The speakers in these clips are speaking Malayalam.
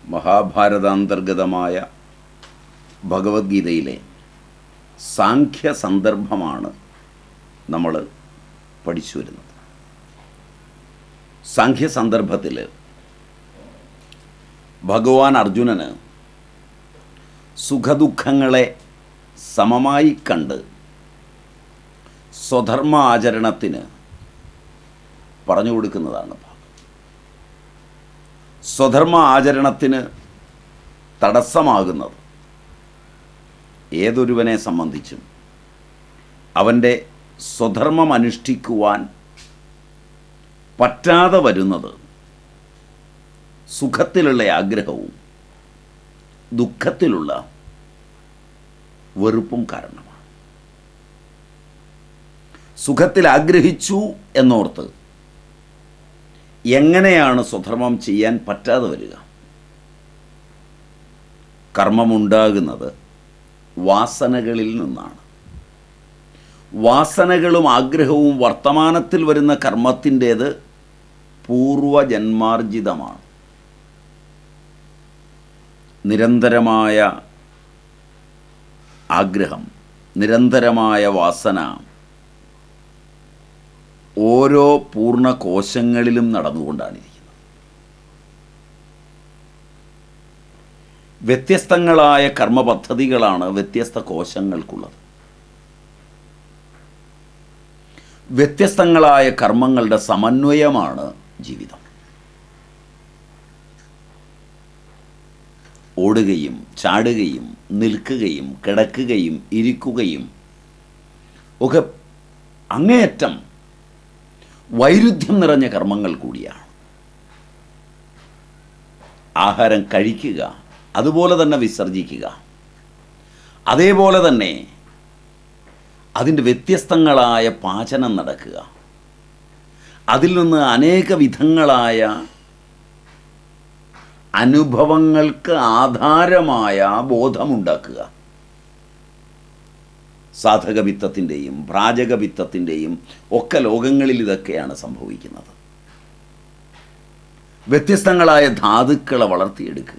മഹാഭാരതാന്തർഗതമായ ഭഗവത്ഗീതയിലെ സാഖ്യ സന്ദർഭമാണ് നമ്മൾ പഠിച്ചു വരുന്നത് സാഖ്യ സന്ദർഭത്തിൽ ഭഗവാൻ അർജുനന് സുഖദുഃഖങ്ങളെ സമമായി കണ്ട് സ്വധർമ്മ ആചരണത്തിന് പറഞ്ഞു കൊടുക്കുന്നതാണ് ഭാഗം സ്വധർമ്മ ആചരണത്തിന് തടസ്സമാകുന്നത് ഏതൊരുവനെ സംബന്ധിച്ചും അവൻ്റെ സ്വധർമ്മം അനുഷ്ഠിക്കുവാൻ പറ്റാതെ വരുന്നത് സുഖത്തിലുള്ള ആഗ്രഹവും ദുഃഖത്തിലുള്ള വെറുപ്പും കാരണമാണ് സുഖത്തിൽ ആഗ്രഹിച്ചു എന്നോർത്ത് എങ്ങനെയാണ് സ്വധർമ്മം ചെയ്യാൻ പറ്റാതെ വരിക കർമ്മമുണ്ടാകുന്നത് വാസനകളിൽ നിന്നാണ് വാസനകളും ആഗ്രഹവും വർത്തമാനത്തിൽ വരുന്ന കർമ്മത്തിൻ്റേത് പൂർവജന്മാർജിതമാണ് നിരന്തരമായ ആഗ്രഹം നിരന്തരമായ വാസന ഓരോ പൂർണ്ണ കോശങ്ങളിലും നടന്നുകൊണ്ടാണിരിക്കുന്നത് വ്യത്യസ്തങ്ങളായ കർമ്മ പദ്ധതികളാണ് വ്യത്യസ്ത കോശങ്ങൾക്കുള്ളത് വ്യത്യസ്തങ്ങളായ കർമ്മങ്ങളുടെ സമന്വയമാണ് ജീവിതം ഓടുകയും ചാടുകയും നിൽക്കുകയും കിടക്കുകയും ഇരിക്കുകയും ഒക്കെ അങ്ങേയറ്റം വൈരുദ്ധ്യം നിറഞ്ഞ കർമ്മങ്ങൾ കൂടിയാണ് ആഹാരം കഴിക്കുക അതുപോലെ തന്നെ വിസർജിക്കുക അതേപോലെ തന്നെ അതിൻ്റെ വ്യത്യസ്തങ്ങളായ പാചനം നടക്കുക അതിൽ നിന്ന് അനേക വിധങ്ങളായ അനുഭവങ്ങൾക്ക് ആധാരമായ ബോധമുണ്ടാക്കുക സാധകവിത്തത്തിൻ്റെയും പ്രാജകവിത്തത്തിൻ്റെയും ഒക്കെ ലോകങ്ങളിൽ ഇതൊക്കെയാണ് സംഭവിക്കുന്നത് വ്യത്യസ്തങ്ങളായ ധാതുക്കളെ വളർത്തിയെടുക്കുക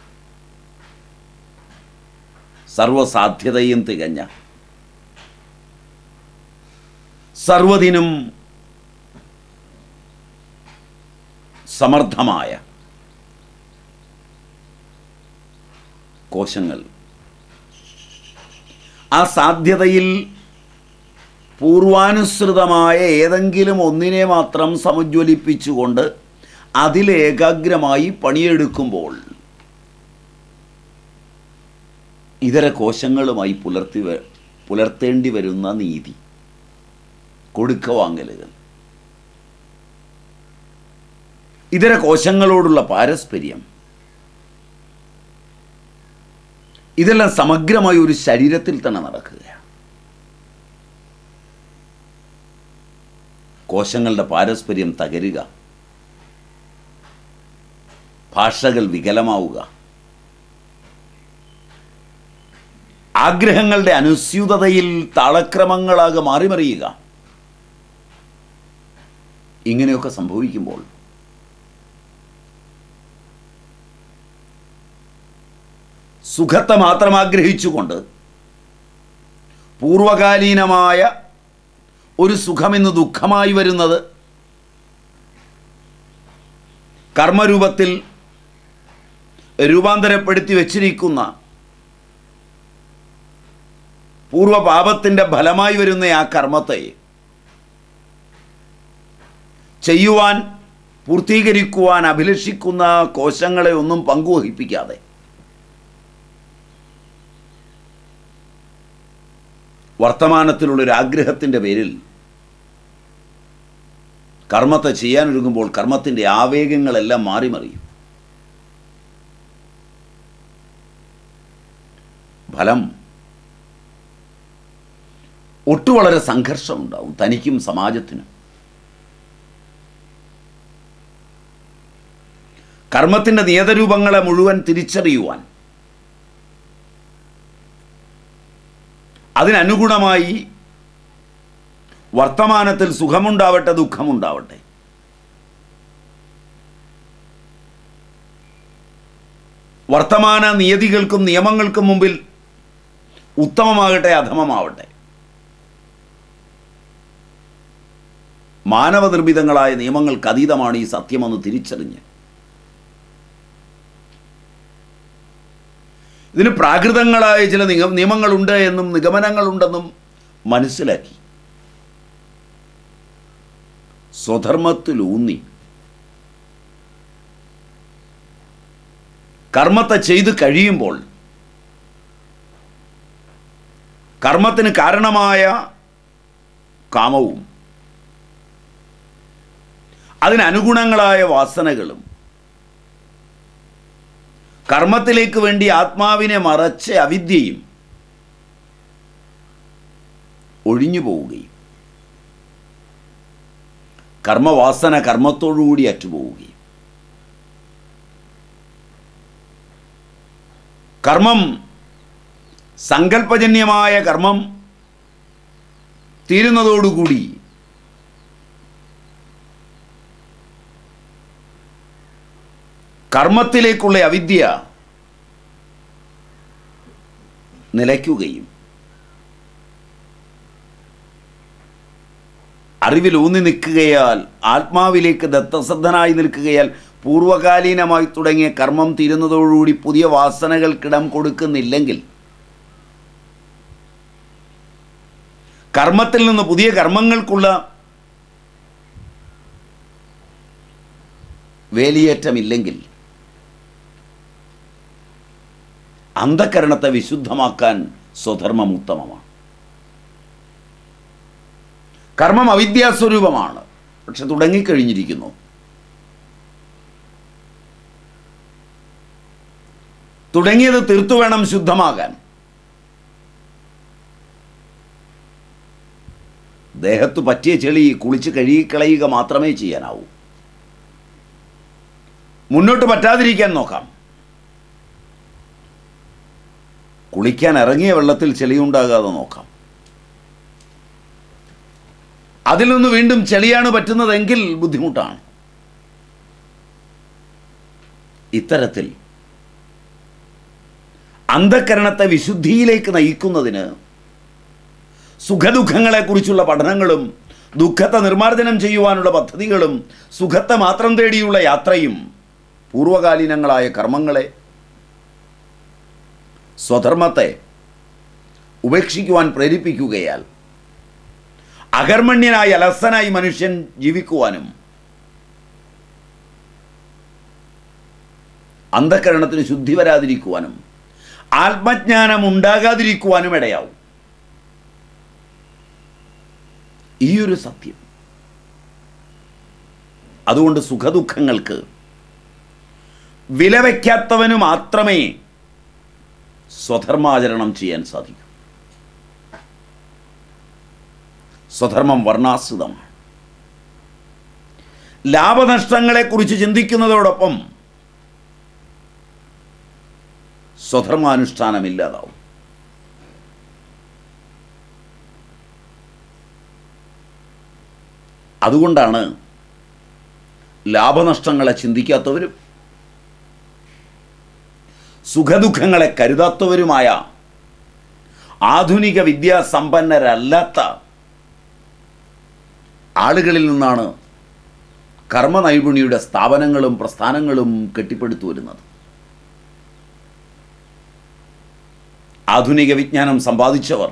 സർവസാധ്യതയും തികഞ്ഞ സർവതിനും സമർത്ഥമായ കോശങ്ങൾ ആ സാധ്യതയിൽ പൂർവാനുസൃതമായ ഏതെങ്കിലും ഒന്നിനെ മാത്രം സമുജ്വലിപ്പിച്ചുകൊണ്ട് അതിൽ ഏകാഗ്രമായി പണിയെടുക്കുമ്പോൾ ഇതര കോശങ്ങളുമായി പുലർത്തി വ- പുലർത്തേണ്ടി വരുന്ന നീതി കൊടുക്ക വാങ്ങലുകൾ ഇതര കോശങ്ങളോടുള്ള പാരസ്പര്യം ഇതെല്ലാം സമഗ്രമായ ഒരു ശരീരത്തിൽ തന്നെ നടക്കുകയാണ് കോശങ്ങളുടെ പാരസ്പര്യം തകരുക ഭാഷകൾ വികലമാവുക ആഗ്രഹങ്ങളുടെ അനുസ്യൂതതയിൽ താളക്രമങ്ങളാകെ മാറിമറിയുക ഇങ്ങനെയൊക്കെ സംഭവിക്കുമ്പോൾ സുഖത്തെ മാത്രം ആഗ്രഹിച്ചുകൊണ്ട് പൂർവകാലീനമായ ഒരു സുഖമെന്ന് ദുഃഖമായി വരുന്നത് കർമ്മരൂപത്തിൽ രൂപാന്തരപ്പെടുത്തി വച്ചിരിക്കുന്ന പൂർവപാപത്തിൻ്റെ ഫലമായി വരുന്ന ആ കർമ്മത്തെ ചെയ്യുവാൻ പൂർത്തീകരിക്കുവാൻ അഭിലഷിക്കുന്ന കോശങ്ങളെ ഒന്നും പങ്കുവഹിപ്പിക്കാതെ വർത്തമാനത്തിലുള്ളൊരു ആഗ്രഹത്തിൻ്റെ പേരിൽ കർമ്മത്തെ ചെയ്യാനൊരുങ്ങുമ്പോൾ കർമ്മത്തിൻ്റെ ആവേഗങ്ങളെല്ലാം മാറി മറിയും ഫലം ഒട്ടു വളരെ സംഘർഷമുണ്ടാവും തനിക്കും സമാജത്തിനും കർമ്മത്തിൻ്റെ നിയതരൂപങ്ങളെ മുഴുവൻ തിരിച്ചറിയുവാൻ അതിനനുഗുണമായി വർത്തമാനത്തിൽ സുഖമുണ്ടാവട്ടെ ദുഃഖമുണ്ടാവട്ടെ വർത്തമാന നിയതികൾക്കും നിയമങ്ങൾക്കും മുമ്പിൽ ഉത്തമമാകട്ടെ അധമമാവട്ടെ മാനവനിർമ്മിതങ്ങളായ നിയമങ്ങൾക്ക് അതീതമാണ് ഈ സത്യമെന്ന് തിരിച്ചറിഞ്ഞ് ഇതിന് പ്രാകൃതങ്ങളായ ചില നിഗ നിയമങ്ങളുണ്ട് എന്നും നിഗമനങ്ങളുണ്ടെന്നും മനസ്സിലാക്കി സ്വധർമ്മത്തിലൂന്നി കർമ്മത്തെ ചെയ്ത് കഴിയുമ്പോൾ കർമ്മത്തിന് കാരണമായ കാമവും അതിനനുഗുണങ്ങളായ വാസനകളും കർമ്മത്തിലേക്ക് വേണ്ടി ആത്മാവിനെ മറച്ച അവിദ്യയും ഒഴിഞ്ഞു പോവുകയും കർമ്മവാസന കർമ്മത്തോടുകൂടി അറ്റുപോവുകയും കർമ്മം സങ്കല്പജന്യമായ കർമ്മം തീരുന്നതോടുകൂടി കർമ്മത്തിലേക്കുള്ള അവിദ്യ നിലയ്ക്കുകയും അറിവിൽ ഊന്നി നിൽക്കുകയാൽ ആത്മാവിലേക്ക് ദത്തശ്രദ്ധനായി നിൽക്കുകയാൽ പൂർവകാലീനമായി തുടങ്ങിയ കർമ്മം തീരുന്നതോടുകൂടി പുതിയ വാസനകൾക്കിടം കൊടുക്കുന്നില്ലെങ്കിൽ കർമ്മത്തിൽ നിന്ന് പുതിയ കർമ്മങ്ങൾക്കുള്ള വേലിയേറ്റമില്ലെങ്കിൽ അന്ധകരണത്തെ വിശുദ്ധമാക്കാൻ സ്വധർമ്മം ഉത്തമമാണ് കർമ്മം അവിദ്യാസ്വരൂപമാണ് പക്ഷെ തുടങ്ങിക്കഴിഞ്ഞിരിക്കുന്നു തുടങ്ങിയത് തീർത്തു വേണം ശുദ്ധമാകാൻ ദേഹത്ത് പറ്റിയ ചെളി കുളിച്ച് കഴുകിക്കളയുക മാത്രമേ ചെയ്യാനാവൂ മുന്നോട്ട് പറ്റാതിരിക്കാൻ നോക്കാം കുളിക്കാൻ ഇറങ്ങിയ വെള്ളത്തിൽ ചെളിയുണ്ടാകാതെ നോക്കാം അതിൽ നിന്ന് വീണ്ടും ചെളിയാണ് പറ്റുന്നതെങ്കിൽ ബുദ്ധിമുട്ടാണ് ഇത്തരത്തിൽ അന്ധകരണത്തെ വിശുദ്ധിയിലേക്ക് നയിക്കുന്നതിന് സുഖദുഃഖങ്ങളെക്കുറിച്ചുള്ള പഠനങ്ങളും ദുഃഖത്തെ നിർമ്മാർജ്ജനം ചെയ്യുവാനുള്ള പദ്ധതികളും സുഖത്തെ മാത്രം തേടിയുള്ള യാത്രയും പൂർവകാലീനങ്ങളായ കർമ്മങ്ങളെ സ്വധർമ്മത്തെ ഉപേക്ഷിക്കുവാൻ പ്രേരിപ്പിക്കുകയാൽ അകർമ്മണ്യനായി അലസനായി മനുഷ്യൻ ജീവിക്കുവാനും അന്ധകരണത്തിന് ശുദ്ധി വരാതിരിക്കുവാനും ആത്മജ്ഞാനം ഉണ്ടാകാതിരിക്കുവാനും ഇടയാവും ഈ ഒരു സത്യം അതുകൊണ്ട് സുഖദുഃഖങ്ങൾക്ക് വിലവയ്ക്കാത്തവന് മാത്രമേ സ്വധർമാചരണം ചെയ്യാൻ സാധിക്കൂ സ്വധർമ്മം വർണ്ണാശ്രിതമാണ് ലാഭനഷ്ടങ്ങളെക്കുറിച്ച് ചിന്തിക്കുന്നതോടൊപ്പം സ്വധർമാനുഷ്ഠാനമില്ലാതാവും അതുകൊണ്ടാണ് ലാഭനഷ്ടങ്ങളെ ചിന്തിക്കാത്തവരും സുഖദുഃഖങ്ങളെ കരുതാത്തവരുമായ ആധുനിക വിദ്യാസമ്പന്നരല്ലാത്ത ആളുകളിൽ നിന്നാണ് കർമ്മനൈപുണിയുടെ സ്ഥാപനങ്ങളും പ്രസ്ഥാനങ്ങളും കെട്ടിപ്പടുത്തു വരുന്നത് ആധുനിക വിജ്ഞാനം സമ്പാദിച്ചവർ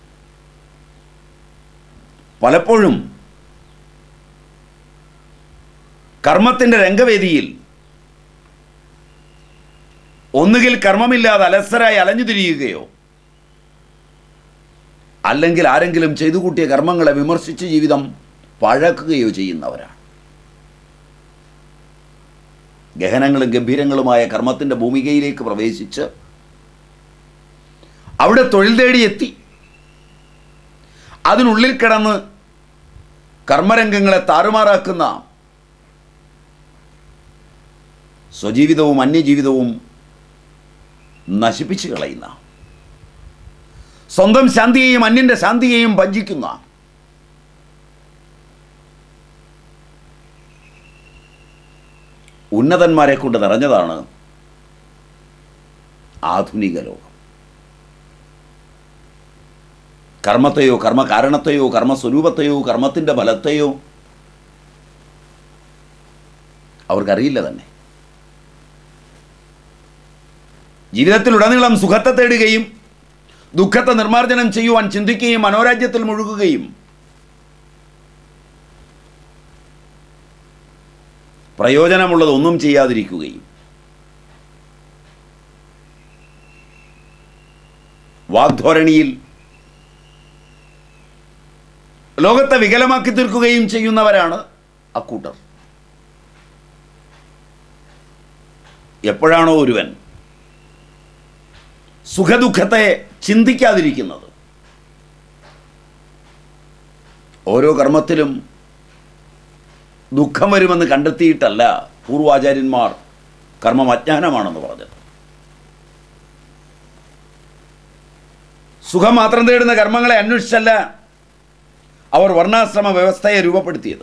പലപ്പോഴും കർമ്മത്തിൻ്റെ രംഗവേദിയിൽ ഒന്നുകിൽ കർമ്മമില്ലാതെ അലസരായി അലഞ്ഞു തിരിയുകയോ അല്ലെങ്കിൽ ആരെങ്കിലും ചെയ്തു കൂട്ടിയ കർമ്മങ്ങളെ വിമർശിച്ച് ജീവിതം പഴക്കുകയോ ചെയ്യുന്നവരാണ് ഗഹനങ്ങളും ഗംഭീരങ്ങളുമായ കർമ്മത്തിൻ്റെ ഭൂമികയിലേക്ക് പ്രവേശിച്ച് അവിടെ തൊഴിൽ തേടിയെത്തി അതിനുള്ളിൽ കിടന്ന് കർമ്മരംഗങ്ങളെ താറുമാറാക്കുന്ന സ്വജീവിതവും അന്യജീവിതവും നശിപ്പിച്ചു കളയുന്ന സ്വന്തം ശാന്തിയെയും അന്യൻ്റെ ശാന്തിയെയും ഭഞ്ചിക്കുന്ന ഉന്നതന്മാരെ കൊണ്ട് നിറഞ്ഞതാണ് ആധുനിക ലോകം കർമ്മത്തെയോ കർമ്മകാരണത്തെയോ കർമ്മസ്വരൂപത്തെയോ കർമ്മത്തിൻ്റെ ഫലത്തെയോ അവർക്കറിയില്ല തന്നെ ജീവിതത്തിലുടനീളം സുഖത്തെ തേടുകയും ദുഃഖത്തെ നിർമ്മാർജ്ജനം ചെയ്യുവാൻ ചിന്തിക്കുകയും മനോരാജ്യത്തിൽ മുഴുകുകയും പ്രയോജനമുള്ളത് ഒന്നും ചെയ്യാതിരിക്കുകയും വാഗ്ധോരണിയിൽ ലോകത്തെ വികലമാക്കി തീർക്കുകയും ചെയ്യുന്നവരാണ് അക്കൂട്ടർ എപ്പോഴാണോ ഒരുവൻ സുഖദുഃഖത്തെ ചിന്തിക്കാതിരിക്കുന്നത് ഓരോ കർമ്മത്തിലും ദുഃഖം വരുമെന്ന് കണ്ടെത്തിയിട്ടല്ല പൂർവാചാര്യന്മാർ കർമ്മം അജ്ഞാനമാണെന്ന് പറഞ്ഞത് സുഖം മാത്രം തേടുന്ന കർമ്മങ്ങളെ അന്വേഷിച്ചല്ല അവർ വർണ്ണാശ്രമ വ്യവസ്ഥയെ രൂപപ്പെടുത്തിയത്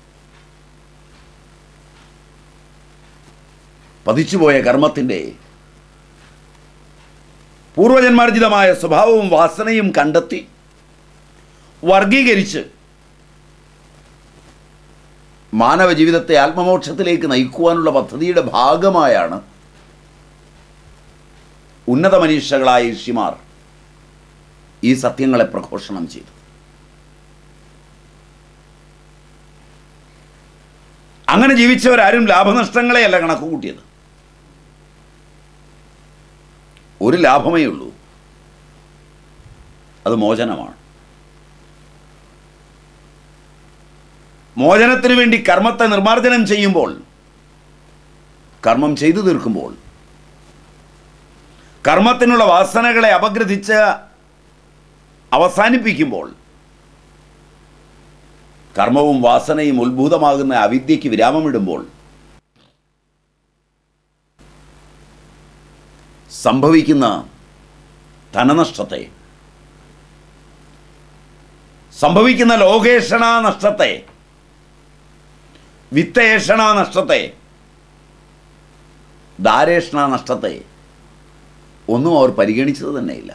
പതിച്ചുപോയ കർമ്മത്തിൻ്റെ പൂർവജന്മാർജിതമായ സ്വഭാവവും വാസനയും കണ്ടെത്തി വർഗീകരിച്ച് മാനവ ജീവിതത്തെ ആത്മമോക്ഷത്തിലേക്ക് നയിക്കുവാനുള്ള പദ്ധതിയുടെ ഭാഗമായാണ് ഉന്നത മനീഷകളായ ഋഷിമാർ ഈ സത്യങ്ങളെ പ്രഘോഷണം ചെയ്തു അങ്ങനെ ജീവിച്ചവരാരും ലാഭനഷ്ടങ്ങളെയല്ല കണക്ക് കൂട്ടിയത് ഒരു ലാഭമേ ഉള്ളൂ അത് മോചനമാണ് മോചനത്തിന് വേണ്ടി കർമ്മത്തെ നിർമ്മാർജ്ജനം ചെയ്യുമ്പോൾ കർമ്മം ചെയ്തു തീർക്കുമ്പോൾ കർമ്മത്തിനുള്ള വാസനകളെ അപഗ്രഥിച്ച് അവസാനിപ്പിക്കുമ്പോൾ കർമ്മവും വാസനയും ഉത്ഭൂതമാകുന്ന അവിദ്യയ്ക്ക് വിരാമമിടുമ്പോൾ സംഭവിക്കുന്ന ധനനഷ്ടത്തെ സംഭവിക്കുന്ന ലോകേഷണ നഷ്ടത്തെ വിത്തേഷണ നഷ്ടത്തെ ദാരേഷണ നഷ്ടത്തെ ഒന്നും അവർ പരിഗണിച്ചത് തന്നെയില്ല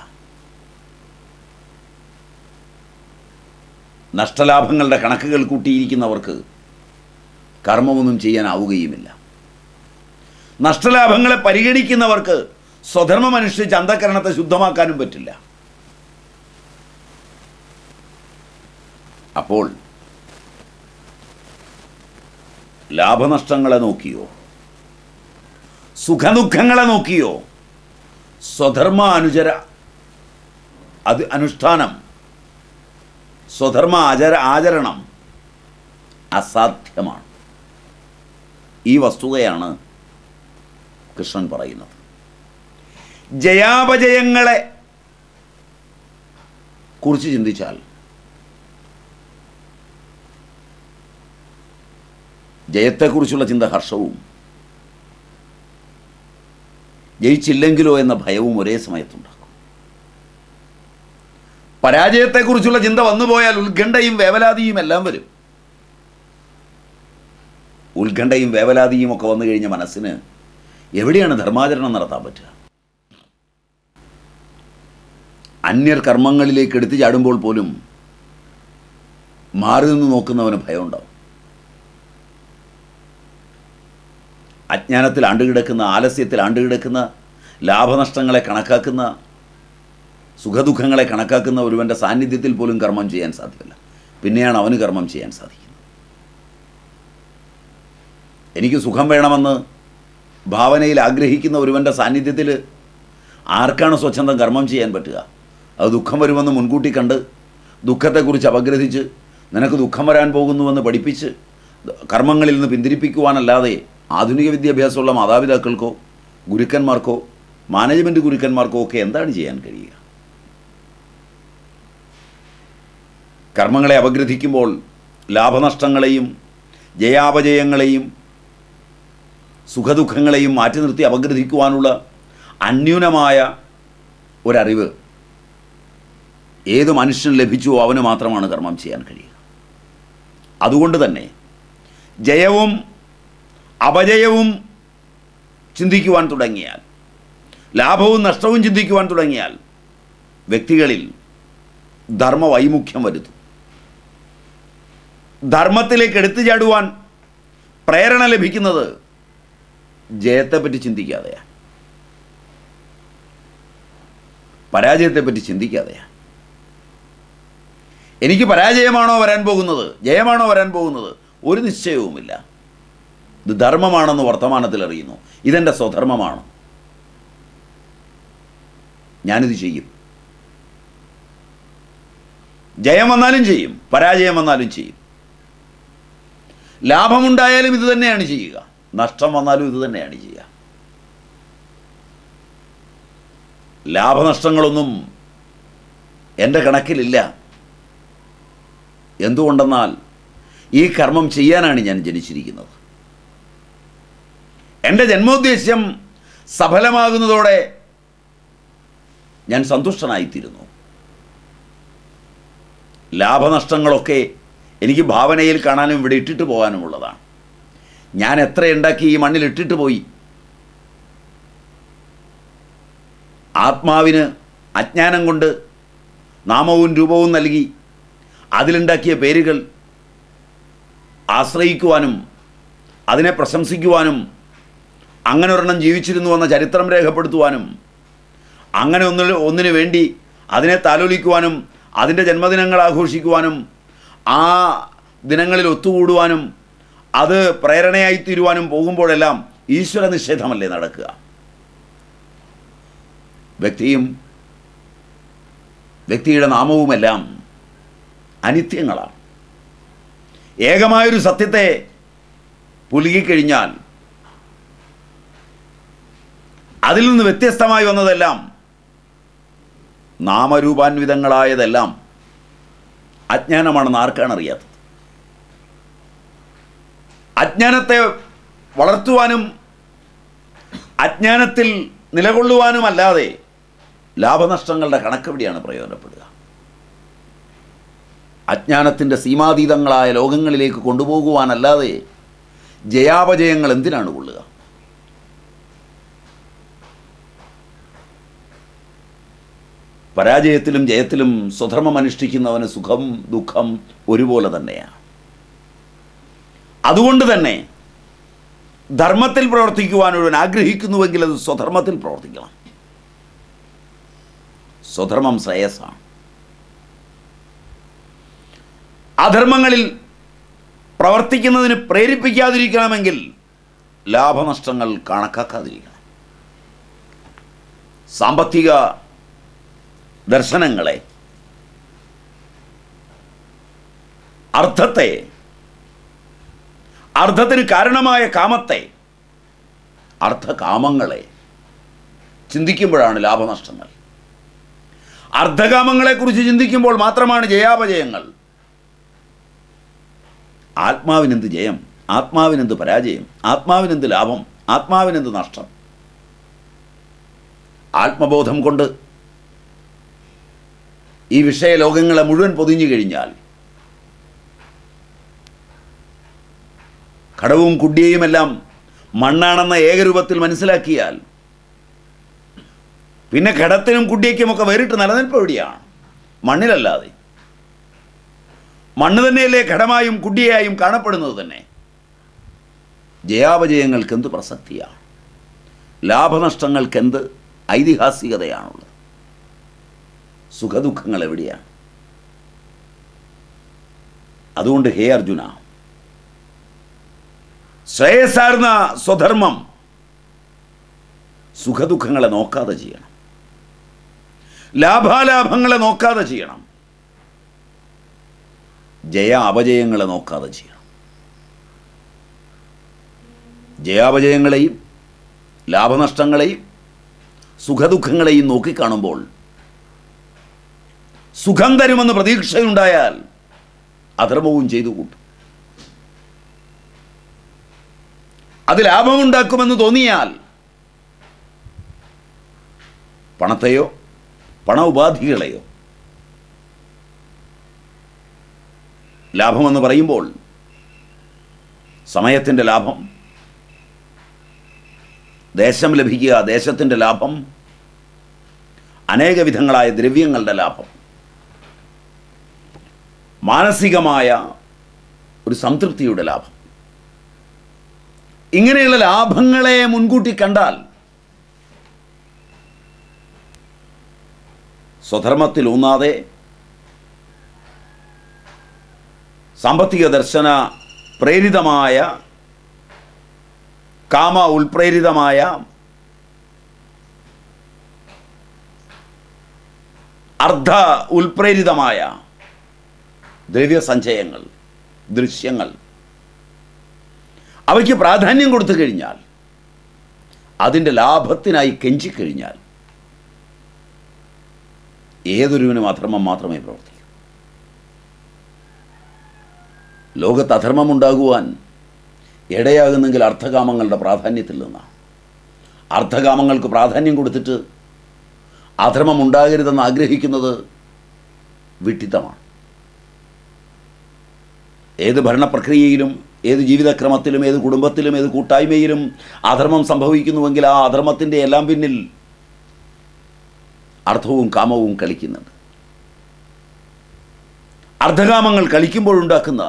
നഷ്ടലാഭങ്ങളുടെ കണക്കുകൾ കൂട്ടിയിരിക്കുന്നവർക്ക് കർമ്മമൊന്നും ചെയ്യാനാവുകയുമില്ല നഷ്ടലാഭങ്ങളെ പരിഗണിക്കുന്നവർക്ക് സ്വധർമ്മം അനുഷ്ഠിച്ച് അന്ധകരണത്തെ ശുദ്ധമാക്കാനും പറ്റില്ല അപ്പോൾ ലാഭനഷ്ടങ്ങളെ നോക്കിയോ സുഖദുഃഖങ്ങളെ നോക്കിയോ സ്വധർമ്മ അനുചര അത് അനുഷ്ഠാനം സ്വധർമ്മ ആചര ആചരണം അസാധ്യമാണ് ഈ വസ്തുതയാണ് കൃഷ്ണൻ പറയുന്നത് ജയാപജയങ്ങളെ കുറിച്ച് ചിന്തിച്ചാൽ ജയത്തെക്കുറിച്ചുള്ള ചിന്ത ഹർഷവും ജയിച്ചില്ലെങ്കിലോ എന്ന ഭയവും ഒരേ സമയത്തുണ്ടാക്കും പരാജയത്തെക്കുറിച്ചുള്ള ചിന്ത വന്നുപോയാൽ ഉത്കണ്ഠയും വേവലാതിയും എല്ലാം വരും ഉത്കണ്ഠയും വേവലാതിയും ഒക്കെ വന്നു കഴിഞ്ഞ മനസ്സിന് എവിടെയാണ് ധർമാചരണം നടത്താൻ പറ്റുക അന്യർ കർമ്മങ്ങളിലേക്ക് എടുത്തു ചാടുമ്പോൾ പോലും മാറി നിന്ന് നോക്കുന്നവന് ഭയമുണ്ടാവും അജ്ഞാനത്തിൽ ആണ്ടുകിടക്കുന്ന ആലസ്യത്തിൽ ആണ്ടുകിടക്കുന്ന ലാഭനഷ്ടങ്ങളെ കണക്കാക്കുന്ന സുഖദുഃഖങ്ങളെ കണക്കാക്കുന്ന ഒരുവൻ്റെ സാന്നിധ്യത്തിൽ പോലും കർമ്മം ചെയ്യാൻ സാധ്യമല്ല പിന്നെയാണ് അവന് കർമ്മം ചെയ്യാൻ സാധിക്കുന്നത് എനിക്ക് സുഖം വേണമെന്ന് ഭാവനയിൽ ആഗ്രഹിക്കുന്ന ഒരുവൻ്റെ സാന്നിധ്യത്തിൽ ആർക്കാണ് സ്വച്ഛന്തം കർമ്മം ചെയ്യാൻ പറ്റുക അത് ദുഃഖം വരുമെന്ന് മുൻകൂട്ടി കണ്ട് ദുഃഖത്തെക്കുറിച്ച് അപഗ്രഥിച്ച് നിനക്ക് ദുഃഖം വരാൻ പോകുന്നുവെന്ന് പഠിപ്പിച്ച് കർമ്മങ്ങളിൽ നിന്ന് പിന്തിരിപ്പിക്കുവാനല്ലാതെ ആധുനിക വിദ്യാഭ്യാസമുള്ള മാതാപിതാക്കൾക്കോ ഗുരുക്കന്മാർക്കോ മാനേജ്മെൻറ്റ് ഗുരുക്കന്മാർക്കോ ഒക്കെ എന്താണ് ചെയ്യാൻ കഴിയുക കർമ്മങ്ങളെ അപഗ്രഥിക്കുമ്പോൾ ലാഭനഷ്ടങ്ങളെയും ജയാപജയങ്ങളെയും സുഖദുഃഖങ്ങളെയും മാറ്റി നിർത്തി അപഗ്രഥിക്കുവാനുള്ള അന്യൂനമായ ഒരറിവ് ഏത് മനുഷ്യന് ലഭിച്ചുവോ അവന് മാത്രമാണ് കർമ്മം ചെയ്യാൻ കഴിയുക അതുകൊണ്ട് തന്നെ ജയവും അപജയവും ചിന്തിക്കുവാൻ തുടങ്ങിയാൽ ലാഭവും നഷ്ടവും ചിന്തിക്കുവാൻ തുടങ്ങിയാൽ വ്യക്തികളിൽ ധർമ്മവൈമുഖ്യം വരുത്തും ധർമ്മത്തിലേക്ക് എടുത്തു ചാടുവാൻ പ്രേരണ ലഭിക്കുന്നത് ജയത്തെപ്പറ്റി ചിന്തിക്കാതെയാണ് പരാജയത്തെപ്പറ്റി ചിന്തിക്കാതെയാണ് എനിക്ക് പരാജയമാണോ വരാൻ പോകുന്നത് ജയമാണോ വരാൻ പോകുന്നത് ഒരു നിശ്ചയവുമില്ല ഇത് ധർമ്മമാണെന്ന് വർത്തമാനത്തിൽ അറിയുന്നു ഇതെൻ്റെ സ്വധർമ്മമാണ് ഞാനിത് ചെയ്യും ജയം വന്നാലും ചെയ്യും പരാജയം വന്നാലും ചെയ്യും ലാഭമുണ്ടായാലും ഇത് തന്നെയാണ് ചെയ്യുക നഷ്ടം വന്നാലും ഇത് തന്നെയാണ് ചെയ്യുക ലാഭനഷ്ടങ്ങളൊന്നും എൻ്റെ കണക്കിലില്ല എന്തുകൊണ്ടെന്നാൽ ഈ കർമ്മം ചെയ്യാനാണ് ഞാൻ ജനിച്ചിരിക്കുന്നത് എൻ്റെ ജന്മോദ്ദേശ്യം സഫലമാകുന്നതോടെ ഞാൻ സന്തുഷ്ടനായിത്തീരുന്നു ലാഭനഷ്ടങ്ങളൊക്കെ എനിക്ക് ഭാവനയിൽ കാണാനും ഇവിടെ ഇട്ടിട്ട് പോകാനുമുള്ളതാണ് ഞാൻ എത്ര ഉണ്ടാക്കി ഈ മണ്ണിൽ ഇട്ടിട്ട് പോയി ആത്മാവിന് അജ്ഞാനം കൊണ്ട് നാമവും രൂപവും നൽകി അതിലുണ്ടാക്കിയ പേരുകൾ ആശ്രയിക്കുവാനും അതിനെ പ്രശംസിക്കുവാനും അങ്ങനെ ഒരെണ്ണം ജീവിച്ചിരുന്നുവെന്ന ചരിത്രം രേഖപ്പെടുത്തുവാനും അങ്ങനെ ഒന്നിന് ഒന്നിനു വേണ്ടി അതിനെ താലോലിക്കുവാനും അതിൻ്റെ ജന്മദിനങ്ങൾ ആഘോഷിക്കുവാനും ആ ദിനങ്ങളിൽ ഒത്തുകൂടുവാനും അത് പ്രേരണയായി തീരുവാനും പോകുമ്പോഴെല്ലാം ഈശ്വര നിഷേധമല്ലേ നടക്കുക വ്യക്തിയും വ്യക്തിയുടെ നാമവുമെല്ലാം അനിത്യങ്ങളാണ് ഏകമായൊരു സത്യത്തെ പുലുകിക്കഴിഞ്ഞാൽ അതിൽ നിന്ന് വ്യത്യസ്തമായി വന്നതെല്ലാം നാമരൂപാൻവിതങ്ങളായതെല്ലാം അജ്ഞാനമാണെന്ന് ആർക്കാണ് അറിയാത്തത് അജ്ഞാനത്തെ വളർത്തുവാനും അജ്ഞാനത്തിൽ നിലകൊള്ളുവാനുമല്ലാതെ ലാഭനഷ്ടങ്ങളുടെ കണക്കെവിടെയാണ് പ്രയോജനപ്പെടുക അജ്ഞാനത്തിൻ്റെ സീമാതീതങ്ങളായ ലോകങ്ങളിലേക്ക് കൊണ്ടുപോകുവാനല്ലാതെ ജയാപജയങ്ങൾ എന്തിനാണ് കൊള്ളുക പരാജയത്തിലും ജയത്തിലും സ്വധർമ്മം അനുഷ്ഠിക്കുന്നവന് സുഖം ദുഃഖം ഒരുപോലെ തന്നെയാണ് അതുകൊണ്ട് തന്നെ ധർമ്മത്തിൽ പ്രവർത്തിക്കുവാൻ ഒരുവൻ ആഗ്രഹിക്കുന്നുവെങ്കിൽ അത് സ്വധർമ്മത്തിൽ പ്രവർത്തിക്കണം സ്വധർമ്മം ശ്രേയസ്സാണ് അധർമ്മങ്ങളിൽ പ്രവർത്തിക്കുന്നതിന് പ്രേരിപ്പിക്കാതിരിക്കണമെങ്കിൽ ലാഭനഷ്ടങ്ങൾ കണക്കാക്കാതിരിക്കണം സാമ്പത്തിക ദർശനങ്ങളെ അർത്ഥത്തെ അർത്ഥത്തിന് കാരണമായ കാമത്തെ അർത്ഥകാമങ്ങളെ ചിന്തിക്കുമ്പോഴാണ് ലാഭനഷ്ടങ്ങൾ അർദ്ധകാമങ്ങളെക്കുറിച്ച് ചിന്തിക്കുമ്പോൾ മാത്രമാണ് ജയാപജയങ്ങൾ ആത്മാവിനെന്ത് ജയം ആത്മാവിനെന്ത് പരാജയം ആത്മാവിനെന്ത് ലാഭം ആത്മാവിനെന്ത് നഷ്ടം ആത്മബോധം കൊണ്ട് ഈ വിഷയലോകങ്ങളെ മുഴുവൻ പൊതിഞ്ഞു കഴിഞ്ഞാൽ കടവും കുഡിയയുമെല്ലാം മണ്ണാണെന്ന ഏകരൂപത്തിൽ മനസ്സിലാക്കിയാൽ പിന്നെ ഘടത്തിനും കുഡിയയ്ക്കുമൊക്കെ വേറിട്ട് നിലനിൽപ്പ് എവിടെയാണ് മണ്ണിലല്ലാതെ മണ്ണ് തന്നെയല്ലേ ഘടമായും കുഡിയായും കാണപ്പെടുന്നത് തന്നെ ജയാപജയങ്ങൾക്ക് എന്ത് പ്രസക്തിയാണ് ലാഭനഷ്ടങ്ങൾക്ക് എന്ത് ഐതിഹാസികതയാണുള്ളത് സുഖദുഃഖങ്ങൾ എവിടെയാണ് അതുകൊണ്ട് ഹേ അർജുന ശ്രേയസാർന്ന സ്വധർമ്മം സുഖദുഃഖങ്ങളെ നോക്കാതെ ചെയ്യണം ലാഭാലാഭങ്ങളെ നോക്കാതെ ചെയ്യണം ജയ അപജയങ്ങളെ നോക്കാതെ ചെയ്യണം ജയാപജയങ്ങളെയും ലാഭനഷ്ടങ്ങളെയും സുഖദുഃഖങ്ങളെയും നോക്കിക്കാണുമ്പോൾ സുഖം തരുമെന്ന് പ്രതീക്ഷയുണ്ടായാൽ അധർമ്മവും ചെയ്തു കൂട്ടും അത് ലാഭമുണ്ടാക്കുമെന്ന് തോന്നിയാൽ പണത്തെയോ പണ ഉപാധികളെയോ ലാഭമെന്ന് പറയുമ്പോൾ സമയത്തിൻ്റെ ലാഭം ദേശം ലഭിക്കുക ദേശത്തിൻ്റെ ലാഭം അനേക വിധങ്ങളായ ദ്രവ്യങ്ങളുടെ ലാഭം മാനസികമായ ഒരു സംതൃപ്തിയുടെ ലാഭം ഇങ്ങനെയുള്ള ലാഭങ്ങളെ മുൻകൂട്ടി കണ്ടാൽ സ്വധർമ്മത്തിൽ ഊന്നാതെ സാമ്പത്തിക ദർശന പ്രേരിതമായ കാമ ഉൾപ്രേരിതമായ അർദ്ധ ഉൽപ്രേരിതമായ ദ്രവ്യസഞ്ചയങ്ങൾ ദൃശ്യങ്ങൾ അവയ്ക്ക് പ്രാധാന്യം കൊടുത്തു കഴിഞ്ഞാൽ അതിൻ്റെ ലാഭത്തിനായി കെഞ്ചിക്കഴിഞ്ഞാൽ ഏതൊരുവിനും അധർമ്മം മാത്രമേ പ്രവർത്തിക്കൂ ലോകത്ത് അധർമ്മമുണ്ടാകുവാൻ ഇടയാകുന്നെങ്കിൽ അർത്ഥകാമങ്ങളുടെ പ്രാധാന്യത്തിൽ നിന്നാണ് അർത്ഥകാമങ്ങൾക്ക് പ്രാധാന്യം കൊടുത്തിട്ട് അധർമ്മം ഉണ്ടാകരുതെന്ന് ആഗ്രഹിക്കുന്നത് വിട്ടിത്തമാണ് ഏത് ഭരണപ്രക്രിയയിലും ഏത് ജീവിതക്രമത്തിലും ഏത് കുടുംബത്തിലും ഏത് കൂട്ടായ്മയിലും അധർമ്മം സംഭവിക്കുന്നുവെങ്കിൽ ആ അധർമ്മത്തിൻ്റെ എല്ലാം പിന്നിൽ അർത്ഥവും കാമവും കളിക്കുന്നുണ്ട് അർദ്ധകാമങ്ങൾ കളിക്കുമ്പോഴുണ്ടാക്കുന്ന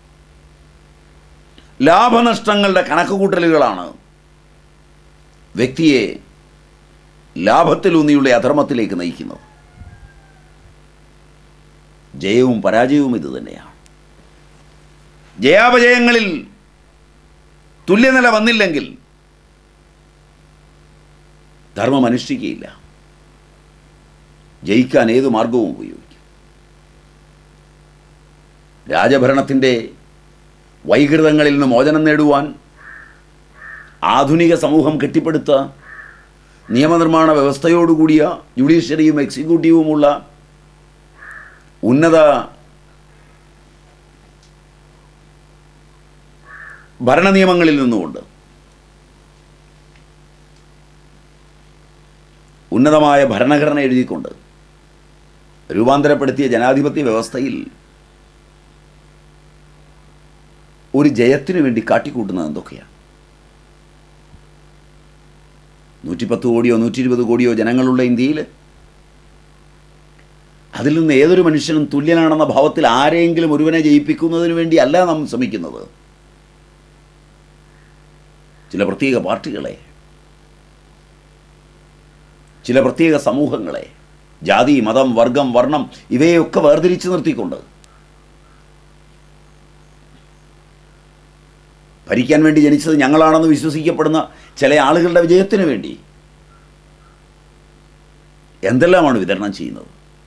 ലാഭനഷ്ടങ്ങളുടെ കണക്കുകൂട്ടലുകളാണ് വ്യക്തിയെ ലാഭത്തിലൂന്നിയുള്ള അധർമ്മത്തിലേക്ക് നയിക്കുന്നത് ജയവും പരാജയവും ഇത് തന്നെയാണ് ജയാപജയങ്ങളിൽ തുല്യനില വന്നില്ലെങ്കിൽ ധർമ്മം അനുഷ്ഠിക്കുകയില്ല ജയിക്കാൻ ഏത് മാർഗവും ഉപയോഗിക്കും രാജഭരണത്തിൻ്റെ വൈകൃതങ്ങളിൽ നിന്ന് മോചനം നേടുവാൻ ആധുനിക സമൂഹം കെട്ടിപ്പടുത്ത നിയമനിർമ്മാണ വ്യവസ്ഥയോടുകൂടിയ ജുഡീഷ്യറിയും എക്സിക്യൂട്ടീവുമുള്ള ഉന്നത ഭരണനിയമങ്ങളിൽ നിന്നുകൊണ്ട് ഉന്നതമായ ഭരണഘടന എഴുതിക്കൊണ്ട് രൂപാന്തരപ്പെടുത്തിയ ജനാധിപത്യ വ്യവസ്ഥയിൽ ഒരു ജയത്തിനു വേണ്ടി കാട്ടിക്കൂട്ടുന്നത് എന്തൊക്കെയാണ് നൂറ്റിപ്പത്ത് കോടിയോ നൂറ്റി ഇരുപത് കോടിയോ ജനങ്ങളുള്ള ഇന്ത്യയിൽ അതിൽ നിന്ന് ഏതൊരു മനുഷ്യനും തുല്യനാണെന്ന ഭാവത്തിൽ ആരെങ്കിലും ഒരുവനെ ജയിപ്പിക്കുന്നതിന് വേണ്ടി അല്ല നാം ശ്രമിക്കുന്നത് ചില പ്രത്യേക പാർട്ടികളെ ചില പ്രത്യേക സമൂഹങ്ങളെ ജാതി മതം വർഗം വർണ്ണം ഇവയൊക്കെ വേർതിരിച്ച് നിർത്തിക്കൊണ്ട് ഭരിക്കാൻ വേണ്ടി ജനിച്ചത് ഞങ്ങളാണെന്ന് വിശ്വസിക്കപ്പെടുന്ന ചില ആളുകളുടെ വിജയത്തിന് വേണ്ടി എന്തെല്ലാമാണ് വിതരണം ചെയ്യുന്നത്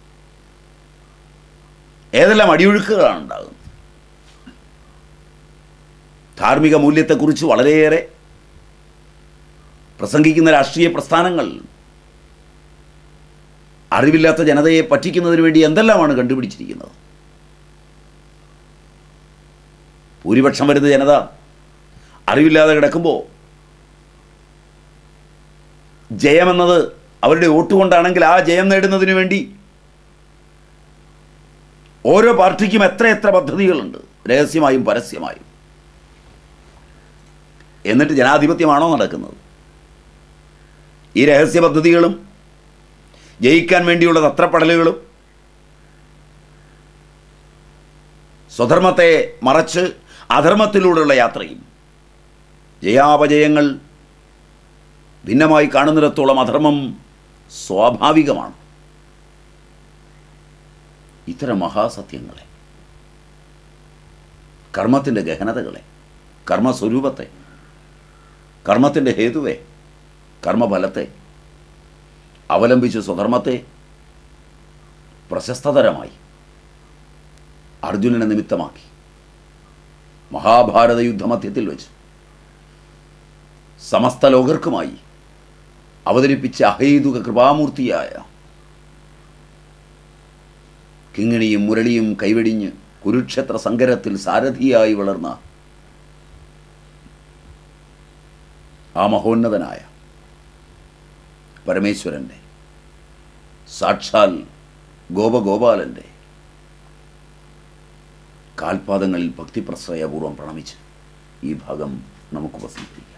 ഏതെല്ലാം അടിയൊഴുക്കുകളാണ് ഉണ്ടാകുന്നത് ധാർമ്മിക മൂല്യത്തെക്കുറിച്ച് വളരെയേറെ പ്രസംഗിക്കുന്ന രാഷ്ട്രീയ പ്രസ്ഥാനങ്ങൾ അറിവില്ലാത്ത ജനതയെ പറ്റിക്കുന്നതിന് വേണ്ടി എന്തെല്ലാമാണ് കണ്ടുപിടിച്ചിരിക്കുന്നത് ഭൂരിപക്ഷം വരുന്ന ജനത അറിവില്ലാതെ കിടക്കുമ്പോൾ ജയമെന്നത് അവരുടെ വോട്ട് കൊണ്ടാണെങ്കിൽ ആ ജയം നേടുന്നതിന് വേണ്ടി ഓരോ പാർട്ടിക്കും എത്ര എത്ര പദ്ധതികളുണ്ട് രഹസ്യമായും പരസ്യമായും എന്നിട്ട് ജനാധിപത്യമാണോ നടക്കുന്നത് ഈ രഹസ്യ പദ്ധതികളും ജയിക്കാൻ വേണ്ടിയുള്ള തത്രപ്പടലുകളും സ്വധർമ്മത്തെ മറച്ച് അധർമ്മത്തിലൂടെയുള്ള യാത്രയും ജയാപജയങ്ങൾ ഭിന്നമായി കാണുന്നിടത്തോളം അധർമ്മം സ്വാഭാവികമാണ് ഇത്തരം മഹാസത്യങ്ങളെ കർമ്മത്തിൻ്റെ ഗഹനതകളെ കർമ്മസ്വരൂപത്തെ കർമ്മത്തിൻ്റെ ഹേതുവെ കർമ്മഫലത്തെ അവലംബിച്ച് സ്വധർമ്മത്തെ പ്രശസ്തതരമായി അർജുനനെ നിമിത്തമാക്കി മഹാഭാരത യുദ്ധമധ്യത്തിൽ വെച്ച് സമസ്ത ലോകർക്കുമായി അവതരിപ്പിച്ച അഹൈതുക കൃപാമൂർത്തിയായ കിങ്ങിണിയും മുരളിയും കൈവെടിഞ്ഞ് കുരുക്ഷേത്ര സങ്കരത്തിൽ സാരഥിയായി വളർന്ന ആ മഹോന്നതനായ പരമേശ്വരൻ്റെ സാക്ഷാൽ ഗോപഗോപാലൻ്റെ കാൽപാദങ്ങളിൽ ഭക്തിപ്രശ്രയപൂർവ്വം പ്രണമിച്ച് ഈ ഭാഗം നമുക്ക് ഉപസംഹരിക്കാം